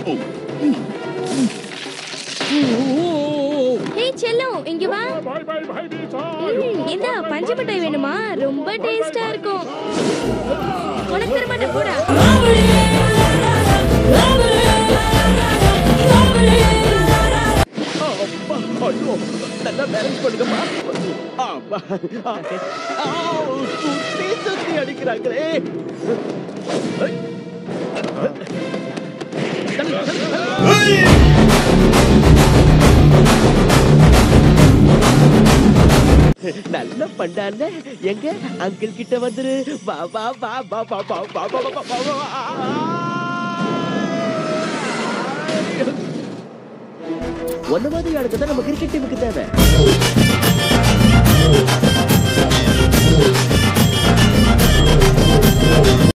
ஹே செல்லம் இங்க வா பாய் பாய் பாய் பீசா ம், இந்தா பஞ்சு மிட்டாய் வேணுமா ரொம்ப டேஸ்டா இருக்கும் உனக்கு தர மாட்டேன் போடா அப்பா, ஐயோ, நல்லா பேலன்ஸ் பண்ணுங்கப்பா ஆமா. ஆ, ஆ, சுத்தி சுத்தி அடிக்கிறாங்களே ஐ. தள்ளு, தள்ளு, தள்ளு. நல்ல பண்ணான எங்க அங்கிள் கிட்ட வந்துரு வா வா வா வா வா வா வா வா வா வா வா வா ஒன்ன மாதிரி ஆளுக்கு தான் நம்ம கிரிக்கெட் டீமுக்கு தேவை